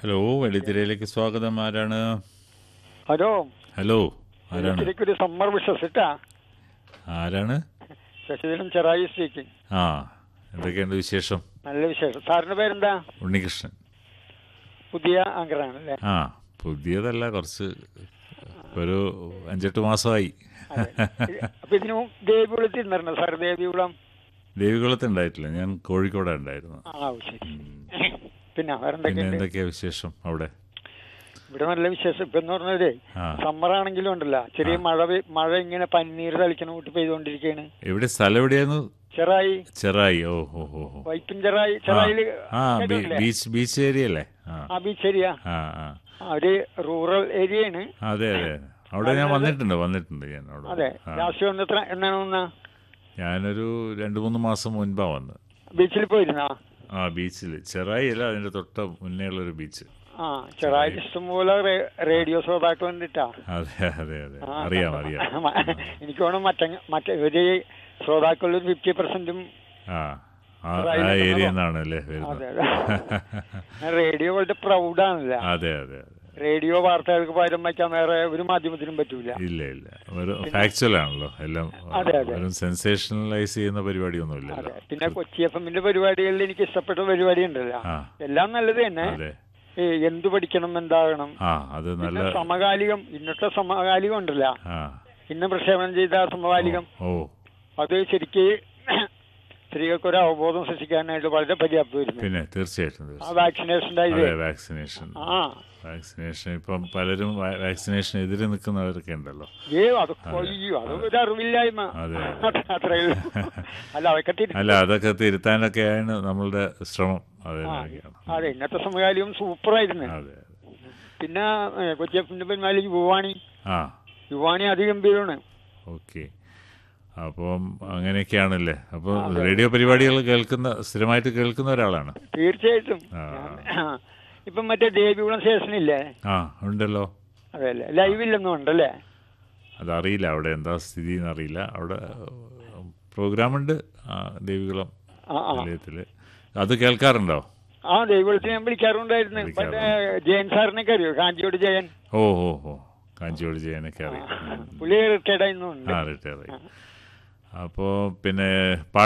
Hello വെള്ളിത്തിരയിലേക്ക് സ്വാഗതം ആരാണ് hello hello ആരാണ് എനിക്കൊരു സമ്മർ വിഷസ് ഇട്ടാ ആരാണ് ശശിധരൻ ചെറായി സ്പീക്കിംഗ് ആ എന്തൊക്കെയുണ്ട് വിശേഷം നല്ല വിശേഷം സാറിന്റെ പേരെന്താ ഉണ്ണികൃഷ്ണൻ പുതിയ ആങ്കറാണല്ലേ ആ പുതിയതല്ല കുറച്ച് ഒരു അഞ്ചെട്ട് മാസമായി അപ്പൊ ഇതിനു ദേവികുളത്തിൽ ഇരുന്നിരുന്നോ സാർ ദേവികുളം ദേവികുളത്ത് ഉണ്ടായിട്ടില്ല ഞാൻ കോഴിക്കോടാണ് ഉണ്ടായിരുന്നു ആ ശരി പിന്നെ വേറെ പിന്നെ എന്തൊക്കെയുണ്ട് എന്തൊക്കെയാ വിശേഷം അവിടെ ഇവിടെ നല്ല വിശേഷം ഇപ്പൊ എന്ന് പറഞ്ഞതേ ആ സമ്മർ ആണെങ്കിലും ഉണ്ടല്ലോ ചെറിയ മഴ പെയ്- മഴ ഇങ്ങനെ പന്നീർ തളിക്കണ കൂട്ടി പെയ്തുകൊണ്ടിരിക്കുകയാണ് എവിടെ സ്ഥലം എവിടെയായിരുന്നു ചെറായി ചെറായി ഓ ഓ ഓ ഓ വൈപ്പിൻ ചെറായി ചെറായില് ആ ബീ- കേട്ടിട്ടില്ലേ? ബീച്ച് ബീച്ച് ഏരിയ അല്ലേ ആ ആ ബീച്ച് ഏരിയ ആ ആ ആ, ഒരു റൂറൽ ഏരിയയാണ് അതെ അതെ അവിടെ ഞാൻ വന്നിട്ടുണ്ട് വന്നിട്ടുണ്ട് ഞാൻ അവിടെ അതെ ആ. ലാസ്റ്റ് വന്നിത്ര എന്നാണ് വന്ന ഞാനൊരു രണ്ട് മൂന്ന് മാസം മുൻപാ വന്നത് ബീച്ചിൽ പോയിരുന്നാ ആ ബീച്ചിൽ ചെറായി അല്ല അതിന്റെ തൊട്ട് മുന്നേ ഉള്ള ഒരു ബീച്ച് ആ ചെറായി ഇഷ്ടംപോലെ റേ- റേഡിയോ ശ്രോതാക്കൾ കണ്ടിട്ടാ അതെ അതെ അതെ അറിയാം അറിയാം എനിക്ക് തോന്നുന്നു മറ്റ മറ്റേ ഒരു ശ്രോതാക്കളിൽ ഫിഫ്റ്റി പെർസെന്റും ആ ആ ചെറായിയിൽ ആ നിന്നാണോ? ഏരിയ നിന്നാണ് അല്ലേ അതെ വരുന്നത് റേഡിയോ വളരെ പ്രൗഡാണല്ല അതെ അതെ അതെ റേഡിയോ വാർത്തകൾക്ക് പകരം വയ്ക്കാൻ വേറെ ഒരു മാധ്യമത്തിനും പറ്റൂല ഇല്ല ഇല്ല ഒരു ഫാക്ച്വൽ ആണല്ലോ എല്ലാം അതെ, അതെ. ഒരു സെൻസേഷണലൈസ് ചെയ്യുന്ന പരിപാടിയൊന്നും അതെ ഇല്ലല്ലോ പിന്നെ കൊച്ചി എഫ് എമ്മിന്റെ പരിപാടികളിൽ എനിക്ക് ഇഷ്ടപ്പെട്ട പരിപാടി ഉണ്ടല്ലോ ആ എല്ലാം നല്ലത് തന്നെ അതെ ഏ, എന്തു പഠിക്കണം എന്താകണം ആ അത് നല്ല പിന്നെ സമകാലികം ഇന്നത്തെ സമകാലികം ഉണ്ടല്ലോ ആ ഇന്ന് പ്രക്ഷേപണം ചെയ്ത സമകാലികം ഓ അത് ശരിക്ക് സ്ത്രീകൾക്ക് ഒരു അവബോധം സൃഷ്ടിക്കാനായിട്ട് വളരെ പര്യാപ്തമായിരുന്നു പിന്നെ തീർച്ചയായിട്ടും ആ തീർച്ചയായിട്ടും. വാക്സിനേഷൻ്റെ ഇത് അതെ വാക്സിനേഷൻ ആ വാക്സിനേഷൻ ഇപ്പം പലരും വാ- വാക്സിനേഷൻ എതിരെ നിൽക്കുന്നവരൊക്കെ ഉണ്ടല്ലോ ഏ അത് കൊയ്യോ അത് ഒരു അറിവില്ലായ്മ അതെ. അത്രേ ഉള്ളൂ അല്ല അതൊക്കെ തിരി അല്ല അതൊക്കെ തിരുത്താനൊക്കെയാണ് നമ്മളുടെ ശ്രമം അതെ അതെ ഇന്നത്തെ സമകാലികം സൂപ്പറായിരുന്നു അതെ പിന്നെ ഏ, കൊച്ചി എഫിന്റെ പിന്നാലെ യുവാണി ആ യുവാണി അതിഗംഭീരമാണ് ഓക്കെ അപ്പം അങ്ങനെയൊക്കെയാണല്ലേ അപ്പോൾ റേഡിയോ പരിപാടികൾ കേൾക്കുന്ന സ്ഥിരമായിട്ട് കേൾക്കുന്ന ഒരാളാണ് തീർച്ചയായിട്ടും ആ. ഞാൻ- ഇപ്പം മറ്റേ ദേവികുളം സ്റ്റേഷനില്ലേ ആ ഉണ്ടല്ലോ അതെ അല്ലേ ലൈവ് ഇല്ലെന്നും ഉണ്ടല്ലേ അതറിയില്ല അവിടെ എന്താ സ്ഥിതി എന്നറിയില്ല അവിടെ പ്രോഗ്രാമുണ്ട് ആ, ദേവികുളം ആ ആ നിലയത്തിൽ അത് കേൾക്കാറുണ്ടോ ആ ദേവികുളത്തിന് ഞാൻ വിളിക്കാറുണ്ടായിരുന്നു വിളിക്കാറുണ്ട്. മറ്റേ ജയൻ സാറിനൊക്കെ അറിയോ കാഞ്ചിയോട് ജയൻ ഓ ഓ ഓ കാഞ്ചിയോട് ചെയ്യാനൊക്കെ അറിയാം പുള്ളി റിട്ടയർഡ് ആയിരുന്നു ആ റിട്ടയർ ആയി അപ്പോൾ പിന്നെ പാട്ട്